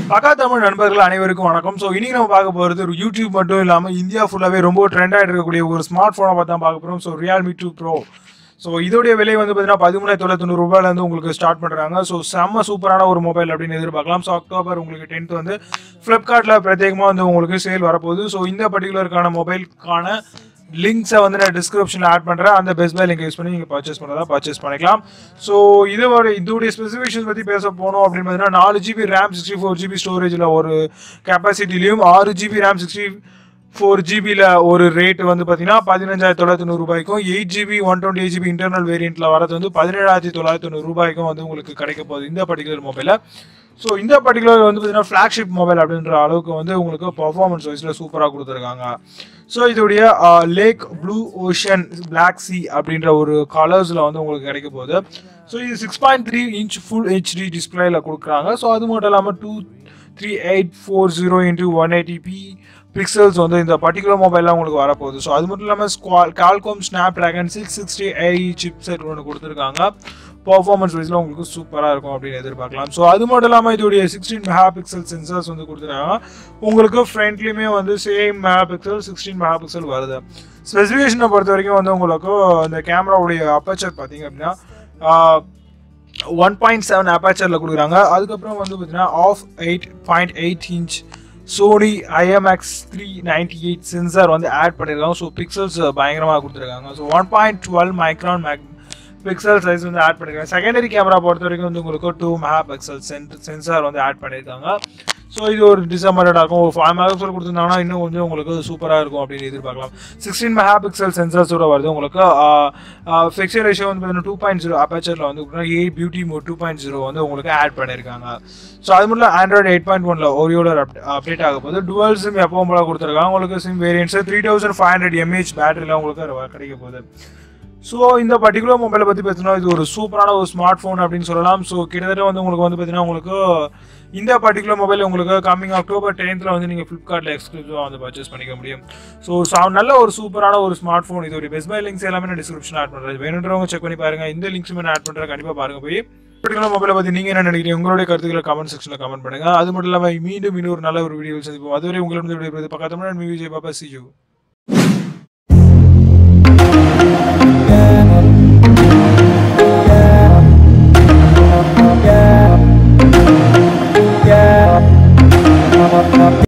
பக்கா தமிழ் நண்பர்கள் அனைவருக்கும் வணக்கம் ஸோ இன்னைக்கு நம்ம பார்க்க போகிறது ஒரு யூடியூப் மட்டும் இல்லாமல் இந்தியா ஃபுல்லாகவே ரொம்ப ட்ரெண்ட் ஆகிட்டு இருக்கக்கூடிய ஒரு ஸ்மார்ட் ஃபோனை பார்த்து தான் பார்க்க போகிறோம் so Realme two pro so இதோடைய விலை வந்து பார்த்தீங்கன்னா பதிமூணாயிரத்தி தொள்ளாயிரத்தி ரூபாயிலேருந்து உங்களுக்கு ஸ்டார்ட் பண்ணுறாங்க ஸோ செம்ம சூப்பரான ஒரு மொபைல் அப்படின்னு எதிர்பார்க்கலாம் ஸோ அக்டோபர் உங்களுக்கு டென்த் வந்து ஃப்ளிப்கார்ட்டில் பிரத்யேகமாக வந்து உங்களுக்கு சேல் வரப்போகுது ஸோ இந்த பர்டிகுலருக்கான மொபைலுக்கான லிங்க்ஸை வந்து நான் டிஸ்கிரிப்ஷனில் ஆட் பண்ணுறேன் அந்த பெஸ்ட் பை லிங்க் யூஸ் பண்ணி நீங்கள் பர்ச்சேஸ் பண்ணுறதா பர்ச்சேஸ் பண்ணிக்கலாம் ஸோ இதோட இதோடைய ஸ்பெசிஃபிகேஷன்ஸ் பற்றி பேச போனோம் அப்படின்னு பார்த்தீங்கன்னா நாலு GB RAM sixty four GB ஸ்டோரேஜில் ஒரு கெப்பாசிட்டிலையும் ஆறு ஜிபி ரேம் சிக்ஸ்டி ஃபோர் ஜிபியில் ஒரு ரேட் வந்து பார்த்தீங்கன்னா பதினஞ்சாயிரத்தி தொள்ளாயிரத்தி நூறு ரூபாய்க்கும் eight GB one twenty eight GB internal வேரியண்ட்டில் வரது வந்து பதினேழாயிரத்தி தொள்ளாயிரத்தி தொண்ணூறு ரூபாய்க்கும் வந்து உங்களுக்கு கிடைக்க போகுது இந்த பர்டிகுலர் மொபைலில் ஸோ இந்த பர்டிகுலர் வந்து பார்த்தீங்கன்னா ஃப்ளாக்ஷிப் மொபைல் அப்படின்ற அளவுக்கு வந்து உங்களுக்கு பர்ஃபார்மன்ஸ் வைஸில் சூப்பராக கொடுத்துருக்காங்க ஸோ இதோடைய lake blue ocean black sea அப்படின்ற ஒரு கலர்ஸில் வந்து உங்களுக்கு கிடைக்க போகுது ஸோ இது six point three inch full HD டிஸ்பிளேல கொடுக்குறாங்க ஸோ அது மட்டும் இல்லாமல் two three eight four zero into one eighty P pixels வந்து இந்த பர்டிகுலர் மொபைலில் உங்களுக்கு வரப்போகுது ஸோ அது மட்டும் இல்லாமல் Qualcomm Snapdragon six sixty I chipset ஒன்று கொடுத்துருக்காங்க பர்ஃபார்மன்ஸ் வைஸில் உங்களுக்கு சூப்பராக இருக்கும் அப்படின்னு எதிர்பார்க்கலாம் ஸோ அது மட்டும் இல்லாமல் இதோடைய சிக்ஸ்டீன் மெகா பிக்சல் சென்சர்ஸ் வந்து கொடுத்துருக்காங்க உங்களுக்கு ஃப்ரண்ட்லேயுமே வந்து same megapixel sixteen megapixel வருது ஸ்பெசிஃபிகேஷனை பொறுத்த வரைக்கும் வந்து உங்களுக்கு இந்த கேமராவுடைய அப்பச்சர் பார்த்தீங்க அப்படின்னா ஒன் பாயிண்ட் செவன் அப்பாச்சரில் கொடுக்குறாங்க அதுக்கப்புறம் வந்து பார்த்தீங்கன்னா of eight point eight inch Sony IMX three ninety eight sensor வந்து ஆட் பண்ணியிருக்காங்க ஸோ பிக்சல்ஸ் பயங்கரமாக கொடுத்துருக்காங்க so one point twelve micron megapixel size வந்து ஆட் பண்ணியிருக்காங்க செகண்டரி கேமரா பொறுத்த வரைக்கும் வந்து உங்களுக்கு டூ மெகா பிக்சல் சென்சார் வந்து ஆட் பண்ணியிருக்காங்க ஸோ இது ஒரு டிசம்பரடாக இருக்கும் ஒரு ஃபைவ் மெகா பிக்சல் கொடுத்துருந்தாங்கன்னா இன்னும் கொஞ்சம் உங்களுக்கு சூப்பராக இருக்கும் அப்படின்னு எதிர்பார்க்கலாம் சிக்ஸ்டீன் மெகா பிக்சல் சென்சார்ஸோட வருது உங்களுக்கு ஃபிக்சர் ரேஷியோ வந்து பார்த்தீங்கன்னா டூ பாயிண்ட் ஜீரோ அப்பேச்சரில் வந்து A beauty mode two point zero வந்து உங்களுக்கு ஆட் பண்ணியிருக்காங்க ஸோ அது மட்டும் ஆண்ட்ராய்டு எயிட் பாயிண்ட் ஒனில் ஓரியோட அப்டேட் ஆக போது டுவல் சிம் எப்பவும் போல கொடுத்துருக்காங்க உங்களுக்கு SIM variants three thousand five hundred mAh பேட்டரியில் உங்களுக்கு கிடைக்க போகுது ஸோ இந்த பர்டிகுலர் மொபைலை பற்றி பார்த்தீங்கன்னா இது ஒரு சூப்பரான ஒரு ஸ்மார்ட் ஃபோன் அப்படின்னு சொல்லலாம் ஸோ கிட்டத்தட்ட வந்து உங்களுக்கு வந்து பார்த்தீங்கன்னா உங்களுக்கு இந்த பர்டிகுலர் மொபைல் உங்களுக்கு கம்மிங் அக்டோபர் டென்த்தில் வந்து நீங்கள் ஃப்ளிப்கார்ட்டில் எக்ஸ்க்ளூசிவாக வந்து பர்ச்சேஸ் பண்ணிக்க முடியும் ஸோ நல்ல ஒரு சூப்பரான ஒரு ஸ்மார்ட் ஃபோன் இது ஒரு பெஸ்ட் பை லிங்க்ஸ் எல்லாமே நான் டிஸ்கிரிப்ஷன் ஆட் பண்ணுறது வேணுன்றவங்க செக் பண்ணி பாருங்க இந்த லிங்க்ஸுமே நான் ஆட் பண்ணுறேன் கண்டிப்பாக பாருங்க போய் பர்டிகுலர் மொபைலை பற்றி நீங்கள் என்ன நினைக்கிறீங்க உங்களுடைய கருத்துக்களை கமெண்ட் செக்ஷனில் கமெண்ட் பண்ணுங்க அது மட்டும் இல்லாமல் மீண்டும் இன்னொரு நல்ல ஒரு வீடியோ சந்திப்போம் அதுவரை உங்களிடம் பக்கத்தில் மீ விஜய் பாப்பா சி யூ